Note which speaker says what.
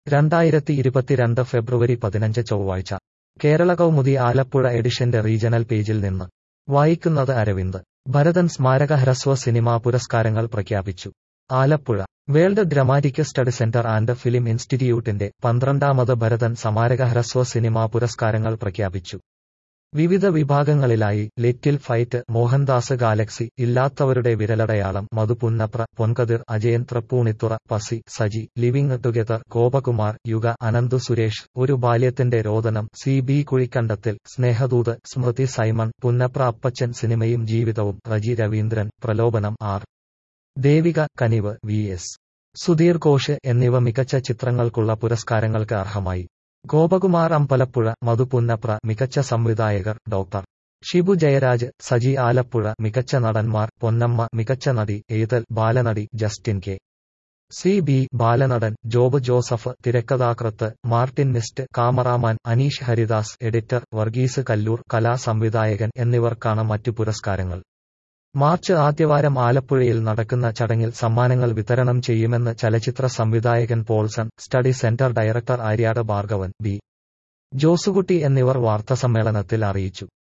Speaker 1: രണ്ടായിരത്തി ഇരുപത്തിരണ്ട് ഫെബ്രുവരി പതിനഞ്ച് ചൊവ്വാഴ്ച കേരള കൗമുദി ആലപ്പുഴ എഡിഷന്റെ റീജണൽ പേജിൽ നിന്ന് വായിക്കുന്നത് അരവിന്ദ് ഭരതൻ സ്മാരക ഹ്രസ്വ സിനിമാ പുരസ്കാരങ്ങൾ പ്രഖ്യാപിച്ചു Alappuzha world dramatic study centre and film ഇൻസ്റ്റിറ്റ്യൂട്ടിന്റെ പന്ത്രണ്ടാമത് ഭരതൻ സ്മാരക ഹ്രസ്വ സിനിമാ പുരസ്കാരങ്ങൾ പ്രഖ്യാപിച്ചു വിവിധ വിഭാഗങ്ങളിലായി ലിറ്റിൽ ഫൈറ്റ് മോഹൻദാസ് ഗാലക്സി ഇല്ലാത്തവരുടെ വിരലടയാളം മധുപുന്നപ്ര പൊൻകതിർ Ajayan Tripunithura Pusey Saji living together Gopakumar യുഗ Ananthu Suresh ഒരു ബാല്യത്തിന്റെ രോദനം സി ബി കുഴിക്കണ്ടത്തിൽ സ്നേഹദൂത് സ്മൃതി സൈമൺ പുന്നപ്ര അപ്പച്ചൻ സിനിമയും ജീവിതവും റജി രവീന്ദ്രൻ പ്രലോഭനം ആർ ദേവിക കനിവ് വി എസ് സുധീർ ഘോഷ് എന്നിവ മികച്ച ചിത്രങ്ങൾക്കുള്ള പുരസ്കാരങ്ങൾക്ക് അർഹമായി ഗോപകുമാർ അമ്പലപ്പുഴ മധുപുന്നപ്ര മികച്ച സംവിധായകർ ഡോക്ടർ ഷിബു ജയരാജ് സജി ആലപ്പുഴ മികച്ച നടന്മാർ പൊന്നമ്മ മികച്ച നടി എഴുതൽ ബാലനടി Justin K C B ബാലനടൻ job Joseph തിരക്കഥാകൃത്ത് Martin നിസ്റ്റ് cameraman Aneesh Haridas editor Varghese Kallur കലാസംവിധായകൻ എന്നിവർക്കാണ് മറ്റു പുരസ്കാരങ്ങൾ മാർച്ച് ആദ്യവാരം ആലപ്പുഴയിൽ നടക്കുന്ന ചടങ്ങിൽ സമ്മാനങ്ങൾ വിതരണം ചെയ്യുമെന്ന് ചലച്ചിത്ര സംവിധായകൻ Paulson study centre director Aryad Bhargavan B Josekutty എന്നിവർ വാർത്താസമ്മേളനത്തിൽ അറിയിച്ചു